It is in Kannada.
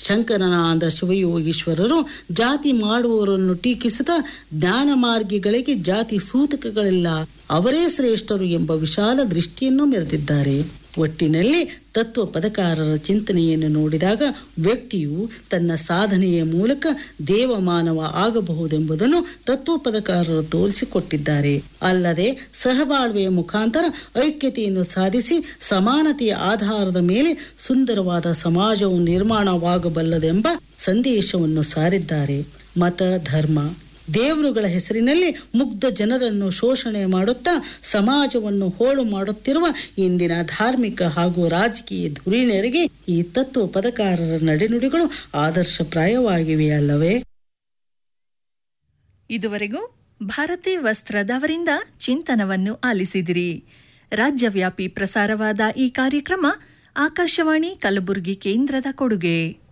ಶಂಕರನಾದ ಶಿವಯೋಗೀಶ್ವರರು ಜಾತಿ ಮಾಡುವವರನ್ನು ಟೀಕಿಸುತ್ತಾ ಜ್ಞಾನ ಮಾರ್ಗಿಗಳಿಗೆ ಜಾತಿ ಸೂತಕಗಳಿಲ್ಲ ಅವರೇ ಶ್ರೇಷ್ಠರು ಎಂಬ ವಿಶಾಲ ದೃಷ್ಟಿಯನ್ನು ಮೆರೆದಿದ್ದಾರೆ ಒಟ್ಟಿನಲ್ಲಿ ತತ್ವ ಪದಕಾರರ ಚಿಂತನೆಯನ್ನು ನೋಡಿದಾಗ ವ್ಯಕ್ತಿಯು ತನ್ನ ಸಾಧನೆಯ ಮೂಲಕ ದೇವಮಾನವ ಆಗಬಹುದೆಂಬುದನ್ನು ತತ್ವ ಪದಕಾರರು ತೋರಿಸಿಕೊಟ್ಟಿದ್ದಾರೆ ಅಲ್ಲದೆ ಸಹಬಾಳ್ವೆಯ ಮುಖಾಂತರ ಐಕ್ಯತೆಯನ್ನು ಸಾಧಿಸಿ ಸಮಾನತೆಯ ಆಧಾರದ ಮೇಲೆ ಸುಂದರವಾದ ಸಮಾಜವು ನಿರ್ಮಾಣವಾಗಬಲ್ಲದೆಂಬ ಸಂದೇಶವನ್ನು ಸಾರಿದ್ದಾರೆ ಮತ ಧರ್ಮ ದೇವರುಗಳ ಹೆಸರಿನಲ್ಲಿ ಮುಗ್ಧ ಜನರನ್ನು ಶೋಷಣೆ ಮಾಡುತ್ತಾ ಸಮಾಜವನ್ನು ಹೋಳು ಮಾಡುತ್ತಿರುವ ಇಂದಿನ ಧಾರ್ಮಿಕ ಹಾಗೂ ರಾಜಕೀಯ ಧುರೀಣರಿಗೆ ಈ ತತ್ವ ಪದಕಾರರ ನಡೆನುಡಿಗಳು ಆದರ್ಶಪ್ರಾಯವಾಗಿವೆ ಅಲ್ಲವೇ ಇದುವರೆಗೂ ಭಾರತಿ ವಸ್ತ್ರದವರಿಂದ ಚಿಂತನವನ್ನು ಆಲಿಸಿದಿರಿ ರಾಜ್ಯವ್ಯಾಪಿ ಪ್ರಸಾರವಾದ ಈ ಕಾರ್ಯಕ್ರಮ ಆಕಾಶವಾಣಿ ಕಲಬುರಗಿ ಕೇಂದ್ರದ ಕೊಡುಗೆ